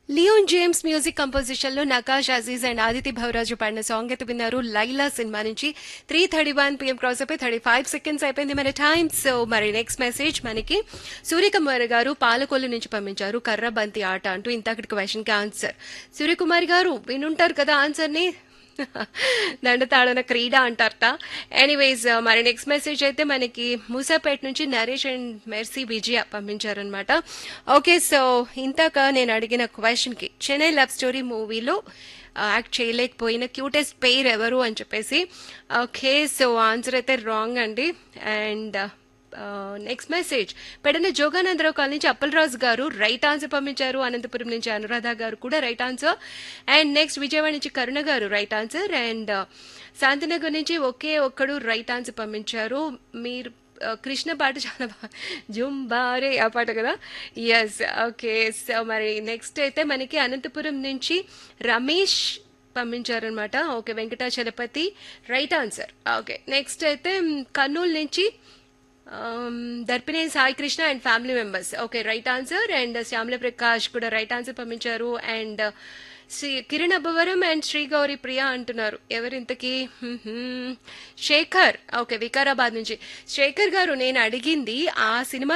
Leone James music composition లో Nakash Aziz and Aditi Bhavaraju పాడిన song అయితే విన్నారు లైలా సినిమా నుంచి three thirty one PM cross అయిపోయి థర్టీ ఫైవ్ సెకండ్స్ అయిపోయింది మన టైం సో మరి నెక్స్ట్ మెసేజ్ మనకి సూర్యకుమార్ గారు పాలకొల్లు నుంచి పంపించారు కర్రబంతి ఆట అంటూ ఇంతకటి క్వశ్చన్ కి ఆన్సర్ సూర్యకుమార్ గారు వినుంటారు కదా ఆన్సర్ ని దండతాడన క్రీడ అంటారట ఎనీవేస్ మరి నెక్స్ట్ మెసేజ్ అయితే మనకి మూసాపేట నుంచి నరేష్ అండ్ మెర్సీ విజయ పంపించారనమాట ఓకే సో ఇంతాక నేను అడిగిన క్వశ్చన్కి చెన్నై లవ్ స్టోరీ మూవీలో యాక్ట్ చేయలేకపోయిన క్యూటెస్ట్ పేర్ ఎవరు అని చెప్పేసి ఓకే సో ఆన్సర్ అయితే రాంగ్ అండి and next message Pedana Joganandarao call నుంచి అప్పలరాజు గారు రైట్ ఆన్సర్ పంపించారు అనంతపురం నుంచి అనురాధ గారు కూడా right answer and next Vijayawada నుంచి కరుణ గారు రైట్ ఆన్సర్ అండ్ శాంతినగర్ నుంచి ఒకే ఒక్కడు రైట్ ఆన్సర్ పంపించారు మీరు ఆ, కృష్ణ పాట చాలా బాగా జుంబారే ఆ పాట కదా ఎస్ ఓకే సో మరి నెక్స్ట్ అయితే మనకి అనంతపురం నుంచి రమేష్ పంపించారనమాట okay Venkatachalapathi right answer okay next అయితే మ్, కర్నూలు నుంచి దర్పినే Sai Krishna and family members okay right answer and Shyamala Prakash కూడా రైట్ ఆన్సర్ పంపించారు అండ్ శ్రీ కిరణ్ అబ్బవరం అండ్ శ్రీ గౌరీ ప్రియ అంటున్నారు ఎవరింతకి శేఖర్ ఓకే వికారాబాద్ నుంచి శేఖర్ గారు నేను అడిగింది ఆ సినిమా